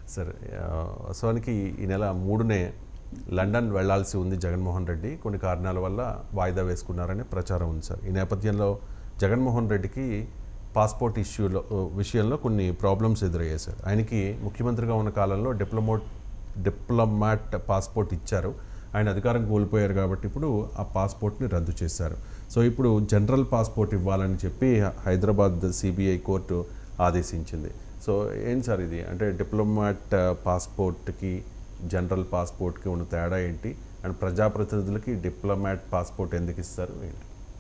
సరే ఆ, వాస్తవానికి ఈ నెల మూడునే లండన్ వెళ్లాల్సి ఉంది జగన్మోహన్ రెడ్డి కొన్ని కారణాల వల్ల వాయిదా వేసుకున్నారనే ప్రచారం ఉంది సార్ ఈ నేపథ్యంలో జగన్మోహన్ రెడ్డికి పాస్పోర్ట్ ఇష్యూలో విషయంలో కొన్ని ప్రాబ్లమ్స్ ఎదురయ్యాయి సార్ ఆయనకి ముఖ్యమంత్రిగా ఉన్న కాలంలో డిప్లొమోట్ డిప్లొమాట్ పాస్పోర్ట్ ఇచ్చారు ఆయన అధికారం కోల్పోయారు కాబట్టి ఇప్పుడు ఆ పాస్పోర్ట్ని రద్దు చేశారు సో ఇప్పుడు జనరల్ పాస్పోర్ట్ ఇవ్వాలని చెప్పి హైదరాబాద్ సిబిఐ కోర్టు ఆదేశించింది సో ఏంటి సార్ ఇది అంటే డిప్లొమాట్ పాస్పోర్ట్కి జనరల్ పాస్పోర్ట్కి ఉన్న తేడా ఏంటి అండ్ ప్రజాప్రతినిధులకి డిప్లొమాట్ పాస్పోర్ట్ ఎందుకు ఇస్తారు ఏంటి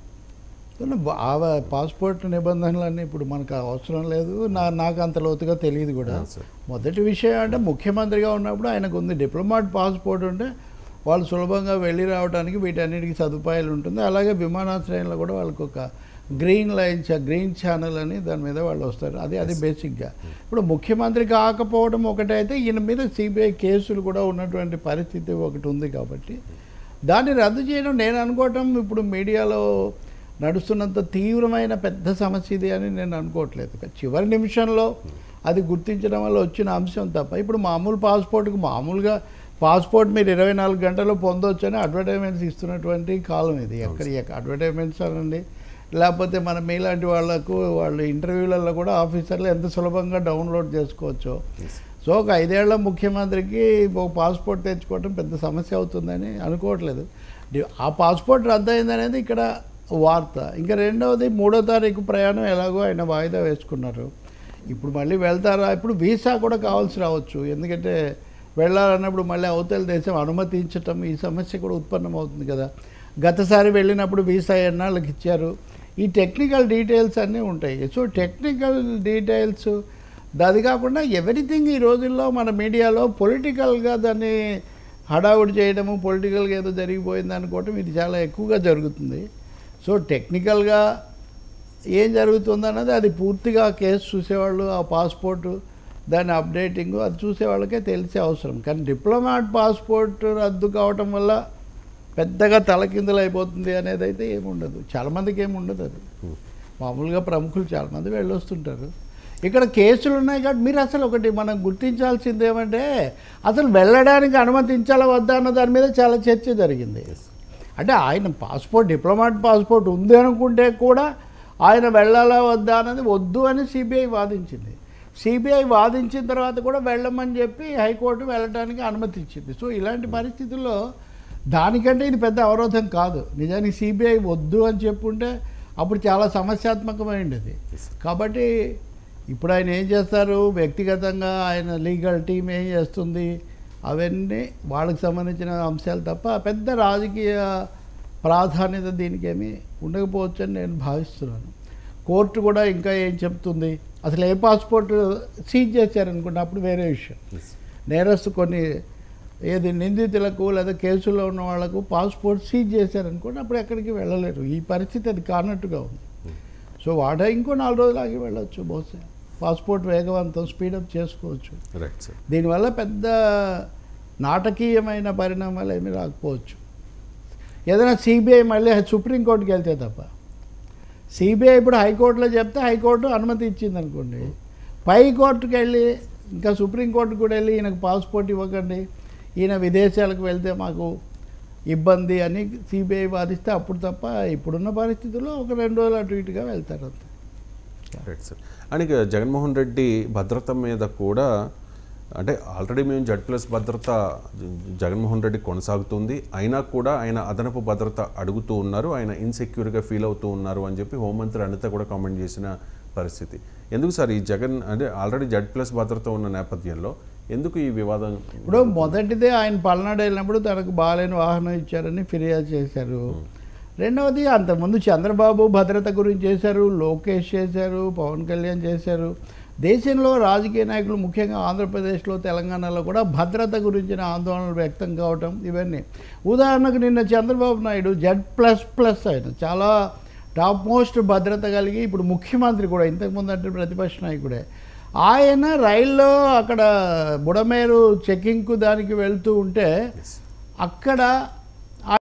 కానీ బా- ఆ పాస్పోర్ట్ నిబంధనలన్నీ ఇప్పుడు మనకు అవసరం లేదు నా నాకు అంత లోతుగా తెలియదు కూడా ఆ, సార్. మొదటి విషయం అంటే ముఖ్యమంత్రిగా ఉన్నప్పుడు ఆయనకు ఉంది డిప్లొమాట్ పాస్పోర్ట్ ఉంటే వాళ్ళు సులభంగా వెళ్ళి రావడానికి వీటన్నిటికీ సదుపాయాలు ఉంటుంది అలాగే విమానాశ్రయంలో కూడా వాళ్ళకు ఒక గ్రీన్ లైన్ చ- గ్రీన్ ఛానల్ అని దాని మీద వాళ్ళు వస్తారు అది అది బేసిక్గా ఇప్పుడు ముఖ్యమంత్రి కాకపోవడం ఒకటైతే ఈయన మీద సిబిఐ కేసులు కూడా ఉన్నటువంటి పరిస్థితి ఒకటి ఉంది కాబట్టి దాన్ని రద్దు చేయడం నేను అనుకోవటం ఇప్పుడు మీడియాలో నడుస్తున్నంత తీవ్రమైన పెద్ద సమస్య ఇది అని నేను అనుకోవట్లేదు చివరి నిమిషంలో అది గుర్తించడం వల్ల వచ్చిన అంశం తప్ప ఇప్పుడు మామూలు పాస్పోర్ట్కి మామూలుగా పాస్పోర్ట్ మీరు ఇరవై నాలుగు గంటల్లో పొందొచ్చు అని అడ్వర్టైజ్మెంట్స్ ఇస్తున్నటువంటి కాలం ఇది ఎక్కడ అడ్వర్టైజ్మెంట్స్ అనండి లేకపోతే మన మీలాంటి వాళ్ళకు వాళ్ళు ఇంటర్వ్యూలలో కూడా ఆఫీసర్లు ఎంత సులభంగా డౌన్లోడ్ చేసుకోవచ్చు సో ఒక ఐదేళ్ల ముఖ్యమంత్రికి ఒక పాస్పోర్ట్ తెచ్చుకోవడం పెద్ద సమస్య అవుతుందని అనుకోవట్లేదు డి- ఆ పాస్పోర్ట్ రద్దయింది అనేది ఇక్కడ వార్త ఇంకా రెండవది మూడో తారీఖు ప్రయాణం ఎలాగో ఆయన వాయిదా వేసుకున్నారు ఇప్పుడు మళ్ళీ వెళ్తారా ఇప్పుడు వీసా కూడా కావాల్సి రావచ్చు ఎందుకంటే వెళ్ళాలన్నప్పుడు మళ్ళీ అవతల దేశం అనుమతించటం ఈ సమస్య కూడా ఉత్పన్నమవుతుంది కదా గతసారి వెళ్ళినప్పుడు వీసా ఎన్నాళ్ళకి ఇచ్చారు ఈ టెక్నికల్ డీటెయిల్స్ అన్నీ ఉంటాయి సో టెక్నికల్ డీటెయిల్స్ అది కాకుండా ఎవ్రీథింగ్ ఈ రోజుల్లో మన మీడియాలో పొలిటికల్గా దాన్ని హడావుడి చేయడము పొలిటికల్గా ఏదో జరిగిపోయింది అనుకోవటం ఇది చాలా ఎక్కువగా జరుగుతుంది సో టెక్నికల్గా ఏం జరుగుతుంది అన్నది అది పూర్తిగా కేసు చూసేవాళ్ళు ఆ పాస్పోర్టు దాని అప్డేటింగ్ అది చూసే వాళ్ళకే తెలిసే అవసరం కానీ డిప్లొమాట్ పాస్పోర్ట్ రద్దు కావటం వల్ల పెద్దగా తలకిందులు అయిపోతుంది అనేది అయితే ఏముండదు చాలామందికి ఏమి ఉండదు అది మామూలుగా ప్రముఖులు చాలామంది వెళ్ళొస్తుంటారు ఇక్కడ కేసులు ఉన్నాయి కాబట్టి మీరు అసలు ఒకటి మనం గుర్తించాల్సింది ఏమంటే అసలు వెళ్ళడానికి అనుమతించాలా వద్దా అన్న దాని మీద చాలా చర్చ జరిగింది అంటే ఆయన పాస్పోర్ట్ డిప్లొమాట్ పాస్పోర్ట్ ఉంది అనుకుంటే కూడా ఆయన వెళ్ళాలా వద్దా అన్నది వద్దు అని సిబిఐ వాదించింది సిబిఐ వాదించిన తర్వాత కూడా వెళ్ళమని చెప్పి హైకోర్టు వెళ్ళడానికి అనుమతి ఇచ్చింది సో ఇలాంటి పరిస్థితుల్లో దానికంటే ఇది పెద్ద అవరోధం కాదు నిజానికి సిబిఐ వద్దు అని చెప్పుంటే అప్పుడు చాలా సమస్యాత్మకమైంది కాబట్టి ఇప్పుడు ఆయన ఏం చేస్తారు వ్యక్తిగతంగా ఆయన లీగల్ టీం ఏం చేస్తుంది అవన్నీ వాళ్ళకి సంబంధించిన అంశాలు తప్ప పెద్ద రాజకీయ ప్రాధాన్యత దీనికి ఏమీ ఉండకపోవచ్చు అని నేను భావిస్తున్నాను కోర్టు కూడా ఇంకా ఏం చెప్తుంది అసలు ఏ పాస్పోర్ట్ సీజ్ చేశారనుకుంటే అప్పుడు వేరే విషయం నేరస్తు కొన్ని ఏది నిందితులకు లేదా కేసుల్లో ఉన్న వాళ్ళకు పాస్పోర్ట్ సీజ్ చేశారనుకోండి అప్పుడు ఎక్కడికి వెళ్ళలేరు ఈ పరిస్థితి అది కానట్టుగా ఉంది సో వాడ ఇంకో నాలుగు రోజులు ఆగి వెళ్ళొచ్చు బహుశా పాస్పోర్ట్ వేగవంతం స్పీడప్ చేసుకోవచ్చు రైట్ సార్ దీనివల్ల పెద్ద నాటకీయమైన పరిణామాలు ఏమీ రాకపోవచ్చు ఏదైనా సిబిఐ మళ్ళీ సుప్రీంకోర్టుకి వెళ్తే తప్ప సిబిఐ ఇప్పుడు హైకోర్టులో చెప్తే హైకోర్టు అనుమతి ఇచ్చింది అనుకోండి పై కోర్టుకి వెళ్ళి ఇంకా సుప్రీంకోర్టుకు కూడా వెళ్ళి ఈయనకు పాస్పోర్ట్ ఇవ్వకండి ఈయన విదేశాలకు వెళ్తే మాకు ఇబ్బంది అని సిబిఐ వాదిస్తే అప్పుడు తప్ప ఇప్పుడున్న పరిస్థితుల్లో ఒక రెండు రోజులు అటు ఇటుగా వెళ్తారు అంతే రైట్ సార్ అండ్ ఇక జగన్మోహన్ రెడ్డి భద్రత మీద కూడా అంటే ఆల్రెడీ మేము జడ్ ప్లస్ భద్రత జ- జగన్మోహన్ రెడ్డి కొనసాగుతుంది అయినా కూడా ఆయన అదనపు భద్రత అడుగుతూ ఉన్నారు ఆయన ఇన్సెక్యూర్గా ఫీల్ అవుతూ ఉన్నారు అని చెప్పి హోంమంత్రి అనిత కూడా కామెంట్ చేసిన పరిస్థితి ఎందుకు సార్ ఈ జగన్ అంటే ఆల్రెడీ జడ్ ప్లస్ భద్రత ఉన్న నేపథ్యంలో ఎందుకు ఈ వివాదం ఇప్పుడు మొదటిదే ఆయన పల్నాడు వెళ్ళినప్పుడు తనకు బాగాలేని వాహనం ఇచ్చారని ఫిర్యాదు చేశారు రెండవది అంతకుముందు చంద్రబాబు భద్రత గురించి చేశారు లోకేష్ చేశారు పవన్ కళ్యాణ్ చేశారు దేశంలో రాజకీయ నాయకులు ముఖ్యంగా ఆంధ్రప్రదేశ్లో తెలంగాణలో కూడా భద్రత గురించిన ఆందోళనలు వ్యక్తం కావటం ఇవన్నీ ఉదాహరణకు నిన్న Chandrababu Naidu Z plus plus ఆయన చాలా టాప్ మోస్ట్ భద్రత కలిగి ఇప్పుడు ముఖ్యమంత్రి కూడా ఇంతకుముందు అంటే ప్రతిపక్ష నాయకుడే ఆయన రైల్లో అక్కడ బుడమేరు చెకింగ్కు దానికి వెళ్తూ ఉంటే అక్కడ